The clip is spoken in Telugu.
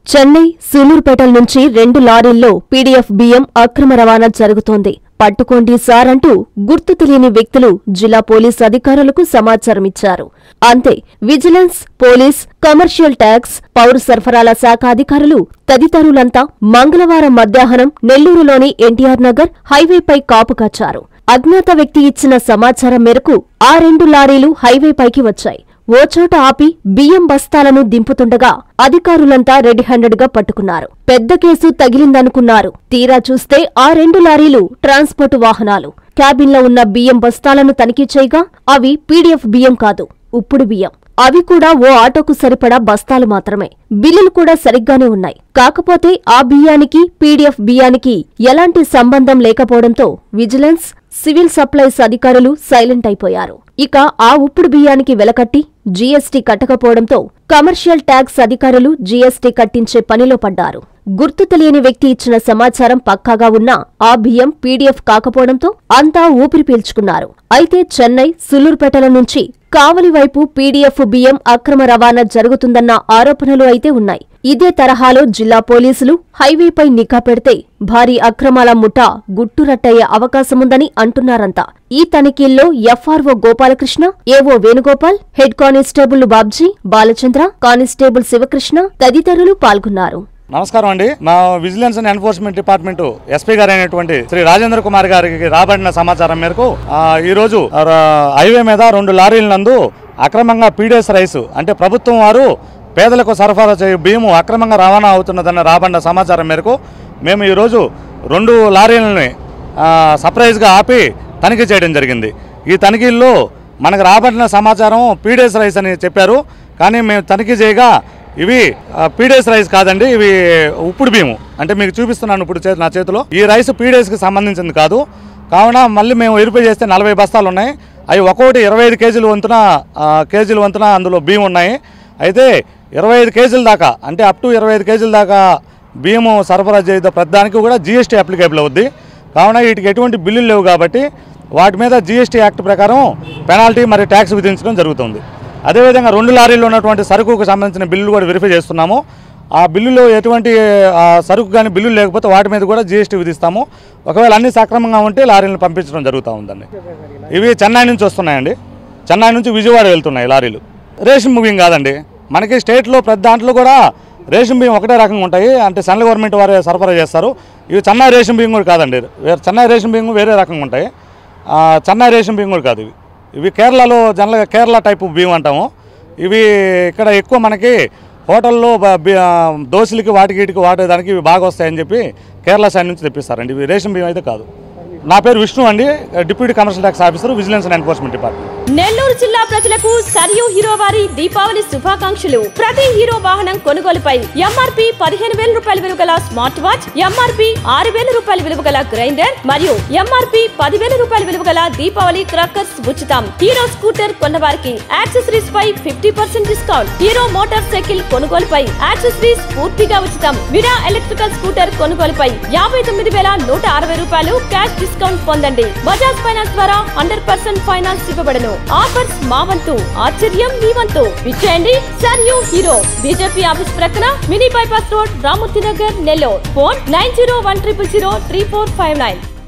చెన్నై సూలూరుపేటల నుంచి రెండు లారీల్లో పీడీఎఫ్ బియ్యం అక్రమ రవాణా జరుగుతోంది పట్టుకోండి సార్ అంటూ గుర్తు తెలియని వ్యక్తులు జిల్లా పోలీస్ అధికారులకు సమాచారం ఇచ్చారు అంతే విజిలెన్స్ పోలీస్ కమర్షియల్ ట్యాక్స్ పౌర సరఫరాల శాఖ అధికారులు తదితరులంతా మంగళవారం మధ్యాహ్నం నెల్లూరులోని ఎన్టీఆర్ నగర్ హైవేపై కాపు కాచారు అజ్ఞాత వ్యక్తి ఇచ్చిన సమాచారం మేరకు ఆ రెండు లారీలు హైవేపైకి వచ్చాయి ఓ చోట ఆపి బియ్యం బస్తాలను దింపుతుండగా అధికారులంతా రెడీ హ్యాండెడ్ గా పట్టుకున్నారు పెద్ద కేసు తగిలిందనుకున్నారు తీరా చూస్తే ఆ రెండు లారీలు ట్రాన్స్పోర్ట్ వాహనాలు క్యాబిన్లో ఉన్న బియ్యం బస్తాలను తనిఖీ చేయగా అవి పీడీఎఫ్ బియ్యం కాదు ఉప్పుడు బియ్యం అవి కూడా ఓ ఆటోకు సరిపడా బస్తాలు మాత్రమే బిల్లులు కూడా సరిగ్గానే ఉన్నాయి కాకపోతే ఆ బియ్యానికి పీడీఎఫ్ బియ్యానికి ఎలాంటి సంబంధం లేకపోవడంతో విజిలెన్స్ సివిల్ సప్లైస్ అధికారులు సైలెంట్ అయిపోయారు ఇక ఆ ఉప్పుడు బియ్యానికి వెలకట్టి జీఎస్టీ కట్టకపోవడంతో కమర్షియల్ ట్యాక్స్ అధికారులు జీఎస్టీ కట్టించే పనిలో పడ్డారు గుర్తు తెలియని వ్యక్తి ఇచ్చిన సమాచారం పక్కాగా ఉన్నా ఆ బియ్యం పీడీఎఫ్ కాకపోవడంతో అంతా ఊపిరి పీల్చుకున్నారు అయితే చెన్నై సులూరుపేటల నుంచి కావలి వైపు పీడీఎఫ్ బియ్యం అక్రమ రవాణా జరుగుతుందన్న ఆరోపణలు అయితే ఉన్నాయి ఇదే తరహాలో జిల్లా పోలీసులు హైవేపై నిఘా పెడితే భారీ అక్రమాల ముఠా గుట్టురట్టయ్యే అవకాశముందని అంటున్నారంతా ఈ తనిఖీల్లో ఎఫ్ఆర్ఓ గోపాలకృష్ణ ఏవో Venugopal head constable Babji Balachandra constable Sivakrishna తదితరులు పాల్గొన్నారు నమస్కారం అండి మా vigilance and enforcement department SP గారు అయినటువంటి శ్రీ రాజేంద్ర కుమార్ గారికి రాబడిన సమాచారం మేరకు ఆ, ఈ రోజు ఆ, హైవే మీద రెండు లారీల నందు అక్రమంగా పీడిఎస్ రైస్ అంటే ప్రభుత్వం వారు పేదలకు సరఫరా చేయు బియ్యము అక్రమంగా రవాణా అవుతున్నదన్న రాబడిన సమాచారం మేరకు మేము ఈరోజు రెండు లారీలని ఆ, సర్ప్రైజ్గా ఆపి తనిఖీ చేయడం జరిగింది ఈ తనిఖీల్లో మనకు రాబడిన సమాచారం పీడిఎస్ రైస్ అని చెప్పారు కానీ మేము తనిఖీ చేయగా ఇవి పీడిఎస్ రైస్ కాదండి ఇవి ఉప్పుడు బియ్యము అంటే మీకు చూపిస్తున్నాను ఇప్పుడు చే- నా చేతిలో ఈ రైస్ పీడిఎస్కి సంబంధించింది కాదు కావున మళ్ళీ మేము వెరిఫై చేస్తే నలభై బస్తాలు ఉన్నాయి అవి ఒక్కొక్కటి ఇరవై ఐదు కేజీలు వంతున ఆ, కేజీల వంతున అందులో బియ్యం ఉన్నాయి అయితే ఇరవై ఐదు కేజీల దాకా అంటే అప్ టు ఇరవై ఐదు కేజీల దాకా బియ్యము సరఫరా చేసే ప్రతిదానికి కూడా జీఎస్టీ అప్లికేబుల్ అవుద్ది కావున వీటికి ఎటువంటి బిల్లులు లేవు కాబట్టి వాటి మీద జీఎస్టీ యాక్ట్ ప్రకారం పెనాల్టీ మరియు ట్యాక్స్ విధించడం జరుగుతుంది అదేవిధంగా రెండు లారీల్లో ఉన్నటువంటి సరుకుకు సంబంధించిన బిల్లులు కూడా వెరిఫై చేస్తున్నాము ఆ బిల్లులో ఎటువంటి ఆ, సరుకు కానీ బిల్లులు లేకపోతే వాటి మీద కూడా జీఎస్టీ విధిస్తాము ఒకవేళ అన్ని సక్రమంగా ఉంటే లారీలను పంపించడం జరుగుతూ ఉందండి ఇవి చెన్నై నుంచి వస్తున్నాయండి చెన్నై నుంచి విజయవాడ వెళ్తున్నాయి లారీలు రేషన్ బియ్యం కాదండి మనకి స్టేట్లో ప్రతి దాంట్లో కూడా రేషన్ బియ్యం ఒకటే రకంగా ఉంటాయి అంటే సెంట్రల్ గవర్నమెంట్ వారే సరఫరా చేస్తారు ఇవి చెన్నై రేషన్ బియ్యం కూడా కాదండి వేరే చెన్నై రేషన్ బియ్యం వేరే రకంగా ఉంటాయి ఆ, చెన్నై రేషన్ బియ్యం కూడా కాదు ఇవి ఇవి కేరళలో జనరల్గా కేరళ టైపు బియ్యం అంటాము ఇవి ఇక్కడ ఎక్కువ మనకి హోటల్లో బ- బి- ఆ, దోశలకి వాటికి వీటికి వాడేదానికి ఇవి బాగా వస్తాయని చెప్పి కేరళ సైడ్ నుంచి తెప్పిస్తారండి ఇవి రేషన్ బియ్యం అయితే కాదు నా పేరు విష్ణు అండి deputy commercial tax officer vigilance and enforcement department Nellore జిల్లా ప్రజలకు సరియు హీరో వారి దీపావళి శుభాకాంక్షలు ప్రతి హీరో వాహనం కొనుగోలుపై ఎంఆర్పి పదిహేను వేల రూపాయల విలువ గల స్మార్ట్ వాచ్ ఎంఆర్పి ఆరు వేల రూపాయల విలువ గల గ్రైండర్ మరియు ఎంఆర్పి పదివేల రూపాయల విలువ గల దీపావళి క్రాకర్స్ ఉచితం హీరో స్కూటర్ కొన్నవారికి యాక్సెసరీస్ పై fifty percent discount Hero motorcycle కొనుగోలుపై యాక్సెసరీస్ పూర్తిగా ఉచితం విరా ఎలక్ట్రికల్ స్కూటర్ కొనుగోలుపై యాభై తొమ్మిది వేల నూట అరవై రూపాయలు క్యాష్ డిస్కౌంట్ పొందండి బజాజ్ ఫైనాన్స్ ద్వారా హండ్రెడ్ పర్సెంట్ ఫైనాన్స్ ఇవ్వబడను ఆఫర్స్ మా వంతు ఆశ్చర్యం మీ వంతు విచ్చేయండి సర్ యూ హీరో బీజేపీ ఆఫీస్ ప్రక్కన mini bypass road Ramurthy Nagar Nellore phone nine zero one triple zero three four five nine